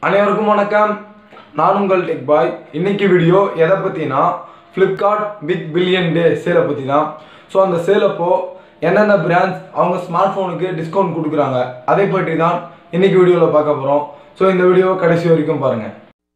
அனைவருக்கும் வணக்கம் நான் உங்கள் டெக் பாய் இன்னைக்கு வீடியோ எதை பற்றினா ஃப்ளிப்கார்ட் பிக் பில்லியன் டே சேலை பற்றி தான் ஸோ அந்த சேலப்போ என்னென்ன பிராண்ட்ஸ் அவங்க ஸ்மார்ட் ஃபோனுக்கு டிஸ்கவுண்ட் கொடுக்குறாங்க அதை பற்றி தான் இன்னைக்கு வீடியோவில் பார்க்க போகிறோம் ஸோ இந்த வீடியோ கடைசி வரைக்கும் பாருங்கள்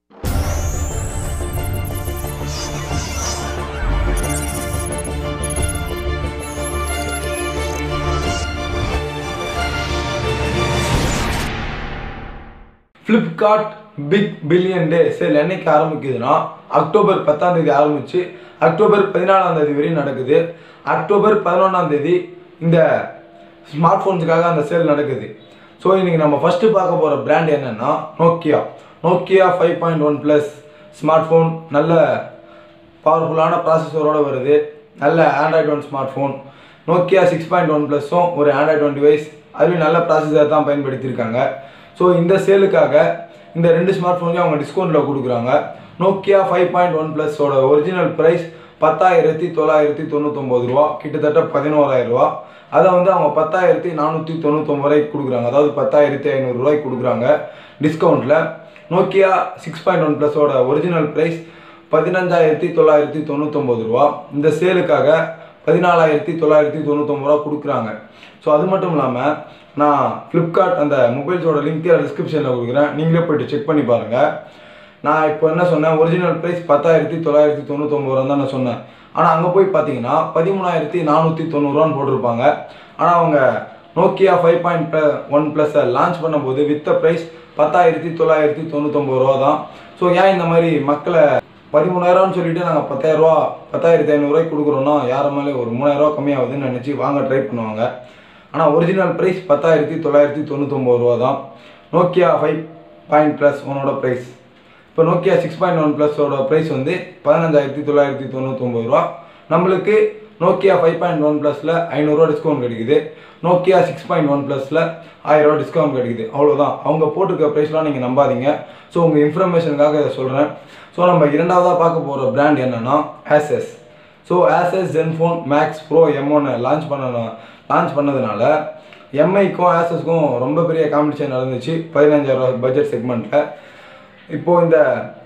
Flipkart big billion day sale என்னைக்கு ஆரம்பிக்குதுன்னா அக்டோபர் பத்தாம் தேதி ஆரம்பிச்சு அக்டோபர் பதினாலாம் தேதி வரையும் நடக்குது அக்டோபர் பதினொன்றாம் தேதி இந்த ஸ்மார்ட் ஃபோன்ஸுக்காக அந்த சேல் நடக்குது ஸோ இன்னைக்கு நம்ம ஃபஸ்ட்டு பார்க்க போகிற பிராண்ட் என்னன்னா Nokia Nokia five point one plus smart phone நல்ல பவர்ஃபுல்லான ப்ராசஸரோட வருது நல்ல Android one smart phone Nokia six point one ப்ளஸும் ஒரு ஆண்ட்ராய்டு ஒன் டிவைஸ் அதுலேயும் நல்ல ப்ராசஸர் தான் பயன்படுத்தியிருக்காங்க ஸோ இந்த சேலுக்காக இந்த ரெண்டு ஸ்மார்ட் ஃபோனையும் அவங்க டிஸ்கவுண்ட்டில் கொடுக்குறாங்க நோக்கியா ஃபைவ் பாயிண்ட் ஒன் ப்ளஸோட ஒரிஜினல் ப்ரைஸ் பத்தாயிரத்தி தொள்ளாயிரத்தி தொண்ணூத்தொம்பது ரூபா கிட்டத்தட்ட பதினோராயிரம் ரூபா அதை வந்து அவங்க பத்தாயிரத்தி நானூற்றி தொண்ணூத்தொம்பது ரூபாய்க்கு கொடுக்குறாங்க அதாவது பத்தாயிரத்தி ஐநூறுரூவாய்க்கு கொடுக்குறாங்க டிஸ்கவுண்ட்டில் நோக்கியா சிக்ஸ் பாயிண்ட் ஒன் ப்ளஸோட ஒரிஜினல் ப்ரைஸ் பதினஞ்சாயிரத்தி தொள்ளாயிரத்தி தொண்ணூத்தொம்பது ரூபா இந்த சேலுக்காக பதினாலாயிரத்தி தொள்ளாயிரத்தி தொண்ணூத்தொம்பது ரூபா கொடுக்குறாங்க ஸோ அது மட்டும் இல்லாமல் நான் ஃப்ளிப்கார்ட் அந்த மொபைல்ஸோட லிங்க் டிஸ்கிரிப்ஷனில் கொடுக்குறேன் நீங்களே போயிட்டு செக் பண்ணி பாருங்கள் நான் இப்போ என்ன சொன்னேன் ஒரிஜினல் ப்ரைஸ் பத்தாயிரத்தி தொள்ளாயிரத்தி தொண்ணூத்தொம்பது ரூபா தான் நான் சொன்னேன் ஆனால் அங்கே போய் பார்த்தீங்கன்னா பதிமூணாயிரத்தி நானூற்றி தொண்ணூறுரூவான்னு போட்டிருப்பாங்க ஆனால் அவங்க நோக்கியா ஃபைவ் பாயிண்ட் ஒன் ப்ளஸை லான்ச் பண்ணும்போது வித்த ப்ரைஸ் பத்தாயிரத்தி தொள்ளாயிரத்தி தொண்ணூத்தொம்பது ரூபா தான் ஸோ ஏன் இந்த மாதிரி மக்களை பதிமூணாயிரம்னு சொல்லிட்டு நாங்கள் பத்தாயிரரூவா பத்தாயிரத்தி ஐநூறுரூவாய்க்கு கொடுக்குறோன்னா யார் மேலே ஒரு மூணாயிரரூவா கம்மியாகுதுன்னு நினச்சி வாங்க ட்ரை பண்ணுவாங்க ஆனால் ஒரிஜினல் ப்ரைஸ் பத்தாயிரத்தி தொள்ளாயிரத்தி தொண்ணூத்தொம்பது ரூபா தான் நோக்கியா ஃபைவ் பாயிண்ட் ப்ளஸ் ஒனோட ப்ரைஸ் இப்போ நோக்கியா சிக்ஸ் பாயிண்ட் ஒன் ப்ளஸோட ப்ரைஸ் வந்து பதினஞ்சாயிரத்தி தொள்ளாயிரத்தி தொண்ணூத்தொம்பது ரூபா நம்மளுக்கு நோக்கியா ஃபைவ் பாயிண்ட் ஒன் ப்ளஸில் ஐநூறுரூவா டிஸ்கவுண்ட் கிடைக்குது நோக்கியா சிக்ஸ் பாயிண்ட் ஒன் ப்ளஸில் ஆயிரரூவா டிஸ்கவுண்ட் கிடைக்குது அவ்வளோதான் அவங்க போட்டிருக்க ப்ரைஸ்லாம் நீங்கள் நம்பாதீங்க ஸோ உங்கள் இன்ஃபர்மேஷனுக்காக இதை சொல்கிறேன் ஸோ நம்ம இரண்டாவதாக பார்க்க போகிற பிராண்ட் என்னென்னா Asus so Asus Zenfone Max Pro M ஒன்று லான்ச் பண்ண லான்ச் பண்ணதுனால எம்ஐக்கும் ஆசஸ்க்கும் ரொம்ப பெரிய காம்படிஷன் நடந்துச்சு பதினஞ்சாயிரம் ரூபாய் பட்ஜெட் செக்மெண்ட்டில் இப்போது இந்த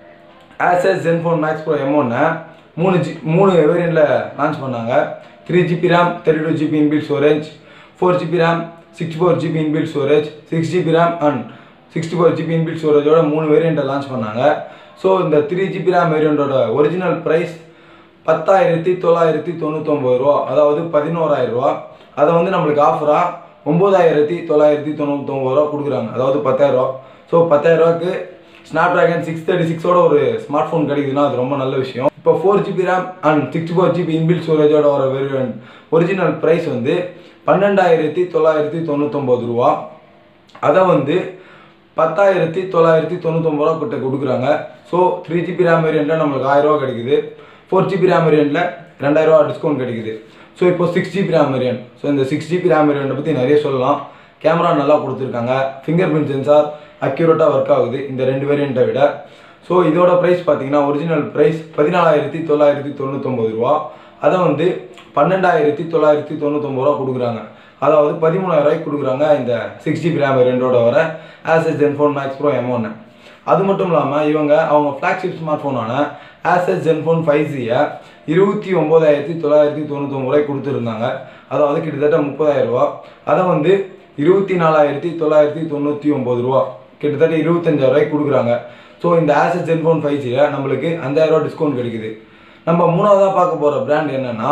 Asus Zenfone Max Pro M ஒன்னை மூணு ஜி மூணு வேரியண்ட்டில் லான்ச் பண்ணாங்க three GB RAM thirty two GB inbuilt storage four GB RAM sixty four GB inbuilt storage six GB RAM and sixty four GB inbuilt ஸ்டோரேஜோட மூணு வேரியண்ட்டை லான்ச் பண்ணாங்க ஸோ இந்த த்ரீ ஜிபி ரேம் வேரியண்ட்டோட ஒரிஜினல் ப்ரைஸ் பத்தாயிரத்தி தொள்ளாயிரத்தி தொண்ணூத்தொம்பது ரூபா அதாவது பதினோராயிரம் ரூபா அதை வந்து நம்மளுக்கு ஆஃபராக ஒம்பதாயிரத்தி தொள்ளாயிரத்தி தொண்ணூத்தொம்பது ரூபா கொடுக்குறாங்க அதாவது பத்தாயிரரூவா ஸோ பத்தாயிரரூவாக்கு ஸ்னாப் ட்ராகன் சிக்ஸ் தேர்ட்டி சிக்ஸோட ஒரு ஸ்மார்ட் ஃபோன் கிடைக்குதுன்னா அது ரொம்ப நல்ல விஷயம் இப்போ four GB RAM and sixty four GB inbuilt ஸ்டோரேஜோட வர வேரியன்ட் ஒரிஜினல் ப்ரைஸ் வந்து பன்னெண்டாயிரத்தி தொள்ளாயிரத்தி தொண்ணூத்தொம்பது ரூபா அதை வந்து பத்தாயிரத்தி தொள்ளாயிரத்தி தொண்ணூத்தொம்பது ரூபா கிட்ட கொடுக்குறாங்க ஸோ த்ரீ ஜிபி ரேம் வேரியண்ட்டில் நம்மளுக்கு ஆயிரரூவா கிடைக்குது ஃபோர் ஜிபி ரேம் வேரியண்ட்டில் ரெண்டாயிரரூவா டிஸ்கவுண்ட் கிடைக்குது ஸோ இப்போ six GB RAM variant so இந்த சிக்ஸ் ஜிபி ரேம் வேரியண்ட்டை பற்றி நிறைய சொல்லலாம் கேமரா நல்லா கொடுத்துருக்காங்க ஃபிங்கர் பிரிண்ட் சென்சார் அக்யூரேட்டாக ஒர்க் ஆகுது இந்த ரெண்டு வேரியண்ட்டை விட ஸோ இதோட ப்ரைஸ் பார்த்தீங்கன்னா ஒரிஜினல் ப்ரைஸ் பதினாலாயிரத்தி தொள்ளாயிரத்தி தொண்ணூத்தொம்பது ரூபா அதை வந்து பன்னெண்டாயிரத்தி தொள்ளாயிரத்தி தொண்ணூத்தொம்பது ரூபா கொடுக்குறாங்க அதாவது பதிமூணாயிரம் ரூபாய்க்கு கொடுக்குறாங்க இந்த சிக்ஸ் ஜிபி ரேம் வேரியண்டோட வர Asus Zenfone Max Pro M ஒன்று அது மட்டும் இல்லாமல் இவங்க அவங்க ஃப்ளாக்ஷிப் ஸ்மார்ட் ஃபோனான ஆசஸ் ஜென்ஃபோன் ஃபைவ் ஜியை இருபத்தி ஒம்பதாயிரத்தி தொள்ளாயிரத்தி தொண்ணூத்தொம்பது ரூபாய்க்கு கொடுத்துருந்தாங்க அதாவது கிட்டத்தட்ட முப்பதாயிரம் ரூபா அதை வந்து இருபத்தி நாலாயிரத்தி தொள்ளாயிரத்தி தொண்ணூற்றி ஒம்பது ரூபா கிட்டத்தட்ட இருபத்தஞ்சாயிரம் ரூபாய்க்கு கொடுக்குறாங்க ஸோ இந்த ஆசஸ் ஜென்ஃபோன் ஃபைவ் ஜியில் நம்மளுக்கு அஞ்சாயிரம் ரூபா டிஸ்கவுண்ட் கிடைக்குது நம்ம மூணாவதாக பார்க்க போகிற பிராண்ட் என்னென்னா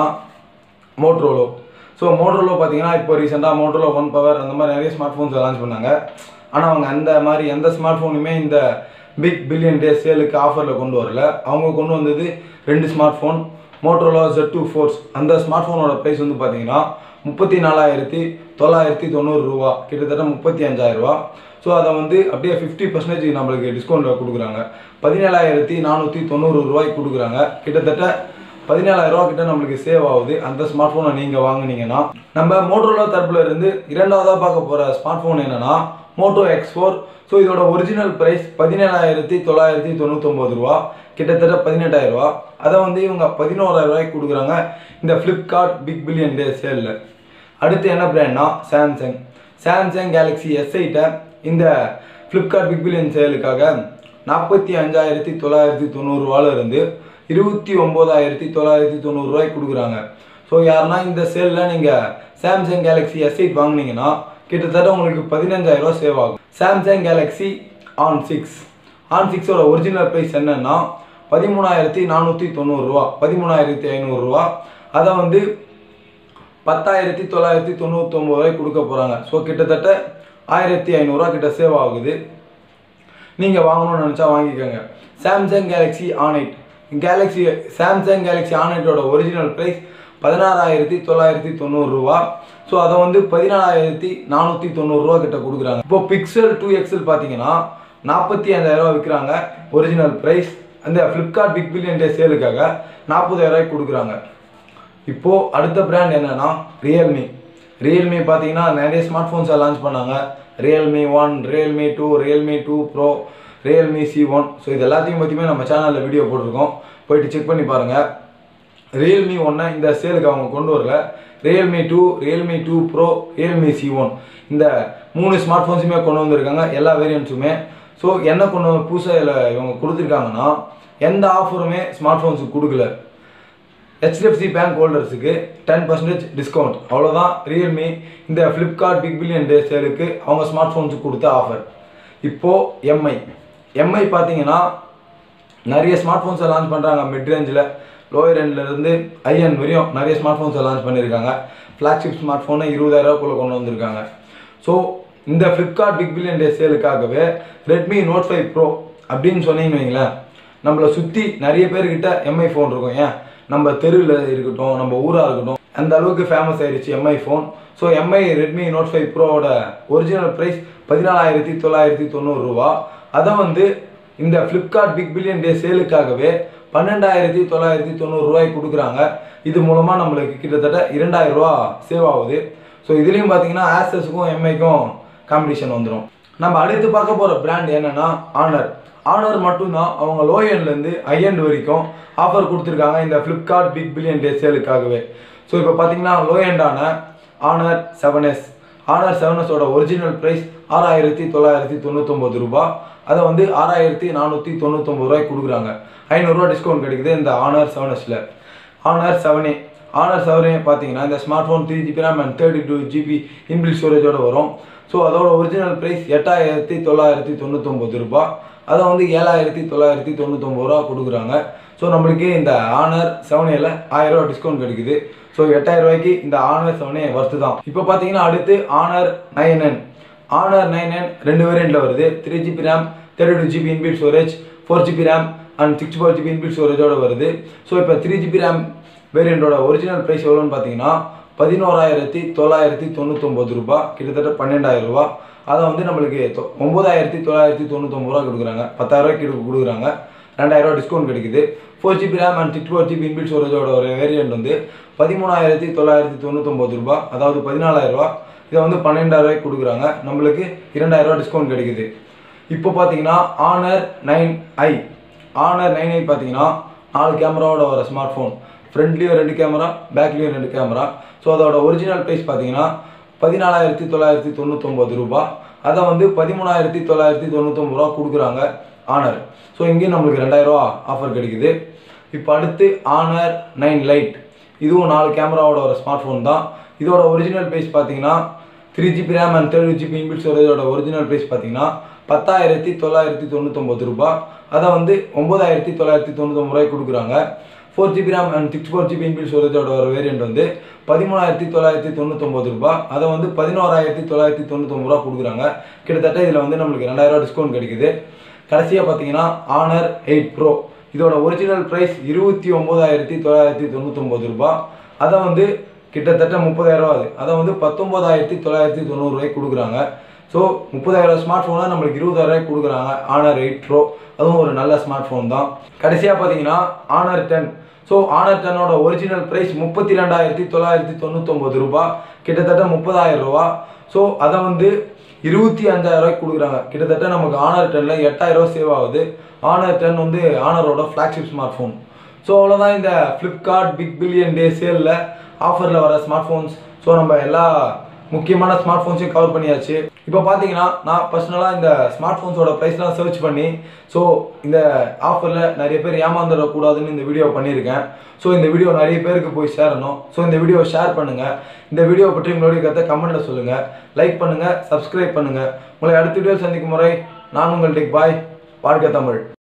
மோட்ரோலோ ஸோ மோட்ரோலோ பார்த்தீங்கன்னா இப்போ ரீசெண்டாக மோட்ரோலோ ஒன் பவர் அந்த மாதிரி நிறைய ஸ்மார்ட் ஃபோன்ஸ் லான்ச் பண்ணாங்க ஆனால் அவங்க அந்த மாதிரி எந்த ஸ்மார்ட் ஃபோனுமே இந்த பிக் பில்லியன் டே சேலுக்கு ஆஃபரில் கொண்டு வரல அவங்க கொண்டு வந்தது ரெண்டு smart phone Motorola Z two Force அந்த ஸ்மார்ட் ஃபோனோட ப்ரைஸ் வந்து பார்த்தீங்கன்னா முப்பத்தி நாலாயிரத்தி தொள்ளாயிரத்தி தொண்ணூறு ரூபா கிட்டத்தட்ட முப்பத்தி அஞ்சாயிரம் ரூபா ஸோ அதை வந்து அப்படியே ஃபிஃப்டி பர்சன்டேஜ் நம்மளுக்கு டிஸ்கவுண்ட்டில் கொடுக்குறாங்க பதினேழாயிரத்தி நானூற்றி தொண்ணூறு ரூபாய்க்கு கொடுக்குறாங்க கிட்டத்தட்ட பதினேழாயிரம் ரூபா கிட்ட நம்மளுக்கு சேவ் ஆகுது அந்த ஸ்மார்ட் ஃபோனை நீங்கள் வாங்குனீங்கன்னா நம்ம மோட்டோரோலா தரப்புல இருந்து இரண்டாவதாக பார்க்க போகிற ஸ்மார்ட் ஃபோன் என்னன்னா மோட்டோ எக்ஸ் ஃபோர் ஸோ இதோட ஒரிஜினல் ப்ரைஸ் பதினேழாயிரத்தி தொள்ளாயிரத்தி தொண்ணூத்தொம்பது ரூபா கிட்டத்தட்ட பதினெட்டாயிரம் ரூபா அதை வந்து இவங்க பதினோராயிரம் ரூபாய்க்கு கொடுக்குறாங்க இந்த ஃப்ளிப்கார்ட் பிக் பில்லியன் டே சேலில் அடுத்து என்ன பிராண்ட்னா சாம்சங் சாம்சங் கேலக்ஸி எஸ் எயிட்டை இந்த ஃப்ளிப்கார்ட் பிக் பில்லியன் சேலுக்காக நாற்பத்தி அஞ்சாயிரத்தி தொள்ளாயிரத்தி தொண்ணூறுரூவால இருந்து இருபத்தி ஒம்போதாயிரத்தி தொள்ளாயிரத்தி தொண்ணூறுரூவாய்க்கு கொடுக்குறாங்க ஸோ யாருன்னா இந்த சேலில் நீங்கள் சாம்சங் கேலக்ஸி எஸ் எயிட் வாங்குனீங்கன்னா கிட்டத்தட்ட உங்களுக்கு பதினஞ்சாயிரரூவா சேவ் ஆகும் Samsung Galaxy On six On சிக்ஸோட ஒரிஜினல் ப்ரைஸ் என்னன்னா பதிமூணாயிரத்தி நானூற்றி தொண்ணூறுரூவா பதிமூணாயிரத்தி ஐநூறுரூவா அதை வந்து பத்தாயிரத்தி தொள்ளாயிரத்தி தொண்ணூத்தொம்பது ரூபாய் கொடுக்க போகிறாங்க ஸோ கிட்டத்தட்ட ஆயிரத்தி ஐநூறுரூவா கிட்ட சேவ் ஆகுது நீங்கள் வாங்கணும்னு நினச்சா வாங்கிக்கோங்க Samsung Galaxy On eight Galaxy Samsung Galaxy On எயிட்டோட ஒரிஜினல் ப்ரைஸ் பதினாறாயிரத்தி தொள்ளாயிரத்தி தொண்ணூறுரூவா ஸோ அதை வந்து பதினாலாயிரத்தி நானூற்றி தொண்ணூறுரூவா கிட்ட கொடுக்குறாங்க இப்போ பிக்சல் டூ எக்ஸல் பார்த்தீங்கன்னா நாற்பத்தி அஞ்சாயிரரூவா விற்கிறாங்க ஒரிஜினல் ப்ரைஸ் அந்த ஃப்ளிப்கார்ட் பிக் பில்லியன் டே சேலுக்காக நாற்பதாயிரரூவாய்க்கு கொடுக்குறாங்க இப்போது அடுத்த பிராண்ட் என்னன்னா ரியல்மி ரியல்மி பார்த்தீங்கன்னா நிறைய ஸ்மார்ட் ஃபோன்ஸை லான்ச் பண்ணாங்க Realme one Realme two Realme two Pro Realme C one so இது எல்லாத்தையும் பற்றியுமே நம்ம சேனலில் வீடியோ போட்டிருக்கோம் போயிட்டு செக் பண்ணி பாருங்கள் ரியல்மி ஒன்னை இந்த சேலுக்கு அவங்க கொண்டு வரல Realme two Realme two Pro Realme C one இந்த மூணு ஸ்மார்ட் ஃபோன்ஸுமே கொண்டு வந்திருக்காங்க எல்லா வேரியன்ட்ஸுமே ஸோ என்ன கொண்டு வந்து புதுசாக இதில் இவங்க கொடுத்துருக்காங்கன்னா எந்த ஆஃபருமே ஸ்மார்ட் ஃபோன்ஸுக்கு கொடுக்கல ஹெச்டிஎஃப்சி பேங்க் ஹோல்டர்ஸுக்கு டென் பர்சன்டேஜ் டிஸ்கவுண்ட் அவ்வளோதான் ரியல்மி இந்த ஃப்ளிப்கார்ட் பிக் பில்லியன் டே சேலுக்கு அவங்க ஸ்மார்ட் ஃபோன்ஸுக்கு கொடுத்த ஆஃபர் இப்போது எம்ஐ எம்ஐ பார்த்தீங்கன்னா நிறைய ஸ்மார்ட் ஃபோன்ஸை லான்ச் பண்ணுறாங்க மிட் ரேஞ்சில் லோயர் இருந்து ஐஎன் வரையும் நிறைய ஸ்மார்ட் ஃபோன்ஸை லான்ச் பண்ணியிருக்காங்க ஃப்ளாக்ஷிப் ஸ்மார்ட் ஃபோனை இருபதாயிரரூவாக்குள்ளே கொண்டு வந்திருக்காங்க ஸோ இந்த ஃப்ளிப்கார்ட் பிக் பில்லியன் டே சேலுக்காகவே ரெட்மி நோட் ஃபைவ் ப்ரோ அப்படின்னு சொன்னீங்கன்னு வைங்களேன் நம்மளை சுற்றி நிறைய பேர்கிட்ட எம்ஐ ஃபோன் இருக்கும் ஏன் நம்ம தெருவில் இருக்கட்டும் நம்ம ஊராக இருக்கட்டும் அந்த அளவுக்கு ஃபேமஸ் ஆயிடுச்சு Mi phone so Mi Redmi Note five ப்ரோவோட ஒரிஜினல் ப்ரைஸ் பதினாலாயிரத்தி தொள்ளாயிரத்தி தொண்ணூறுரூவா அதை வந்து இந்த ஃப்ளிப்கார்ட் பிக் பில்லியன் டே சேலுக்காகவே பன்னெண்டாயிரத்தி தொள்ளாயிரத்தி தொண்ணூறுரூவாய்க்கு கொடுக்குறாங்க இது மூலமாக நம்மளுக்கு கிட்டத்தட்ட இரண்டாயிரம் ரூபா சேவ் ஆகுது ஸோ இதுலேயும் பார்த்தீங்கன்னா ஆசஸுக்கும் எம்ஐக்கும் காம்படிஷன் வந்துடும் நம்ம அடுத்து பார்க்க போகிற பிராண்ட் என்னன்னா ஆனர் ஆனர் மட்டும்தான் அவங்க லோ எண்ட்லேருந்து ஹை எண்ட் வரைக்கும் ஆஃபர் கொடுத்துருக்காங்க இந்த ஃப்ளிப்கார்ட் பிக் பில்லியன் டே சேலுக்காகவே ஸோ இப்போ பார்த்தீங்கன்னா லோ எண்டான Honor seven S Honor seven எஸோட ஒரிஜினல் ப்ரைஸ் ஆறாயிரத்தி தொள்ளாயிரத்தி தொண்ணூத்தொம்பது ரூபா அதை வந்து ஆறாயிரத்தி நானூற்றி தொண்ணூத்தொம்பது ரூபாய்க்கு கொடுக்குறாங்க ஐநூறுரூவா டிஸ்கவுண்ட் கிடைக்குது இந்த ஆனர் செவன் எஸில் Honor seven A Honor seven A பார்த்தீங்கன்னா இந்த smart phone three GB RAM and thirty two GB inbuilt ஸ்டோரேஜோட வரும் ஸோ அதோட ஒரிஜினல் ப்ரைஸ் எட்டாயிரத்தி தொள்ளாயிரத்தி தொண்ணூத்தொம்பது ரூபா அதை வந்து ஏழாயிரத்தி தொள்ளாயிரத்தி தொண்ணூத்தொம்பது ரூபா கொடுக்குறாங்க ஸோ நம்மளுக்கு இந்த ஆனர் செவன் ஏல ஆயிரம் ரூபா டிஸ்கவுண்ட் கிடைக்குது ஸோ எட்டாயிரம் ரூபாய்க்கு இந்த ஆனர் செவன் ஏ வர்த்து தான் இப்போ பார்த்தீங்கன்னா அடுத்து Honor nine N Honor nine N ரெண்டு வேரியண்ட்டில் வருது three GB RAM thirty two GB inbuilt storage four GB RAM and sixty four GB inbuilt ஸ்டோரேஜோட வருது ஸோ இப்போ த்ரீ ஜிபி ரேம் வேரியண்ட்டோட ஒரிஜினல் ப்ரைஸ் எவ்வளோன்னு பார்த்தீங்கன்னா பதினோராயிரத்தி தொள்ளாயிரத்தி தொண்ணூத்தொம்பது ரூபா கிட்டத்தட்ட பன்னெண்டாயிரம் ரூபா அதை வந்து நம்மளுக்கு தொ- ஒம்பதாயிரத்தி தொள்ளாயிரத்தி தொண்ணூத்தொம்பது ரூபா கொடுக்குறாங்க பத்தாயிரரூவாய்க்கு கொடுக்குறாங்க ரெண்டாயிரரூவா டிஸ்கவுண்ட் கிடைக்குது four GB RAM and sixty four GB inbuilt ஸ்டோரேஜோட ஒரு வேரியண்ட் வந்து பதிமூணாயிரத்தி தொள்ளாயிரத்தி தொண்ணூத்தொம்பது ரூபா அதாவது பதினாலாயிரம் ரூபா இதை வந்து பன்னெண்டாயிரரூவாய்க்கு கொடுக்குறாங்க நம்மளுக்கு இரண்டாயிரரூவா டிஸ்கவுண்ட் கிடைக்குது இப்போ பார்த்தீங்கன்னா Honor nine I Honor nine I பார்த்தீங்கன்னா நாலு கேமராவோட வர ஸ்மார்ட் ஃபோன் ஃப்ரண்ட்லேயும் ரெண்டு கேமரா பேக்லேயும் ரெண்டு கேமரா ஸோ அதோட ஒரிஜினல் ப்ரைஸ் பார்த்தீங்கன்னா பதினாலாயிரத்தி தொள்ளாயிரத்தி தொண்ணூத்தொம்பது ரூபா அதை வந்து பதிமூணாயிரத்தி தொள்ளாயிரத்தி தொண்ணூத்தொம்பது ரூபா கொடுக்குறாங்க ஆனர் ஸோ இங்கேயும் நம்மளுக்கு ரெண்டாயிரரூவா ஆஃபர் கிடைக்குது இப்போ அடுத்து ஆனர் நைன் லைட் இதுவும் நாலு கேமராவோட ஒரு ஸ்மார்ட் ஃபோன் தான் இதோட ஒரிஜினல் ப்ரைஸ் பார்த்தீங்கன்னா three GB RAM and thirty GB inbuilt ஸ்டோரேஜோட ஒரிஜினல் ப்ரைஸ் பார்த்தீங்கன்னா பத்தாயிரத்தி தொள்ளாயிரத்தி தொண்ணூத்தொம்பது ரூபா அதை வந்து ஒம்பதாயிரத்தி தொள்ளாயிரத்தி தொண்ணூத்தொம்பது ரூபாய்க்கு கொடுக்குறாங்க four GB RAM and six four GB inbuilt ஸ்டோரேஜோட ஒரு வேரியண்ட் வந்து பதிமூணாயிரத்தி தொள்ளாயிரத்தி தொண்ணூத்தொம்பது ரூபா அதை வந்து பதினோராயிரத்தி தொள்ளாயிரத்தி தொண்ணூத்தொம்பது ரூபா கொடுக்குறாங்க கிட்டத்தட்ட இதில் வந்து நம்மளுக்கு ரெண்டாயிரரூவா டிஸ்கவுண்ட் கிடைக்குது கடைசியாக பார்த்தீங்கன்னா ஆனர் எயிட் ப்ரோ இதோட ஒரிஜினல் ப்ரைஸ் இருபத்தி ஒம்பதாயிரத்தி தொள்ளாயிரத்தி தொண்ணூத்தொம்பது ரூபா அதை வந்து கிட்டத்தட்ட முப்பதாயிரம் ரூபா அது அதை வந்து பத்தொம்பதாயிரத்தி தொள்ளாயிரத்தி தொண்ணூறுரூவாய்க்கு கொடுக்குறாங்க ஸோ முப்பதாயிரம் ஸ்மார்ட் ஃபோனை நம்மளுக்கு இருபதாயிரம் கொடுக்குறாங்க ஆனர் எயிட் ப்ரோ அதுவும் ஒரு நல்ல ஸ்மார்ட் ஃபோன் தான் கடைசியாக பார்த்தீங்கன்னா ஆனர் டென் ஸோ ஆனர் டென்னோட ஒரிஜினல் ப்ரைஸ் முப்பத்தி ரெண்டாயிரத்தி தொள்ளாயிரத்தி தொண்ணூத்தொம்பது ரூபா கிட்டத்தட்ட முப்பதாயிரம் ரூபா ஸோ அதை வந்து இருபத்தி அஞ்சாயிரம் ரூபாய்க்கு கொடுக்குறாங்க கிட்டத்தட்ட நமக்கு ஆனர் டென்னில் எட்டாயிரம் ரூபாய் சேவ் ஆகுது ஆனர் டென் வந்து ஆனரோட ஃப்ளாக்ஷிப் ஸ்மார்ட் ஃபோன் ஸோ அவ்வளோதான் இந்த ஃப்ளிப்கார்ட் பிக் பில்லியன் டே சேலில் ஆஃபரில் வர ஸ்மார்ட் ஃபோன்ஸ் ஸோ நம்ம எல்லா முக்கியமான ஸ்மார்ட் ஃபோன்ஸையும் கவர் பண்ணியாச்சு இப்போ பார்த்தீங்கன்னா நான் பர்சனலாக இந்த ஸ்மார்ட் ஃபோன்ஸோட ப்ரைஸ்லாம் சர்ச் பண்ணி ஸோ இந்த ஆஃபரில் நிறைய பேர் ஏமாந்துடக்கூடாதுன்னு இந்த வீடியோ பண்ணியிருக்கேன் ஸோ இந்த வீடியோ நிறைய பேருக்கு போய் சேரணும் ஸோ இந்த வீடியோவை ஷேர் பண்ணுங்கள் இந்த வீடியோ பற்றி உங்களுடைய கருத்தை கமெண்ட்டில் சொல்லுங்கள் லைக் பண்ணுங்கள் சப்ஸ்கிரைப் பண்ணுங்கள் உங்களை அடுத்த வீடியோ சந்திக்கும் முறை நான் உங்கள் டெக் பாய் வாழ்க தமிழ்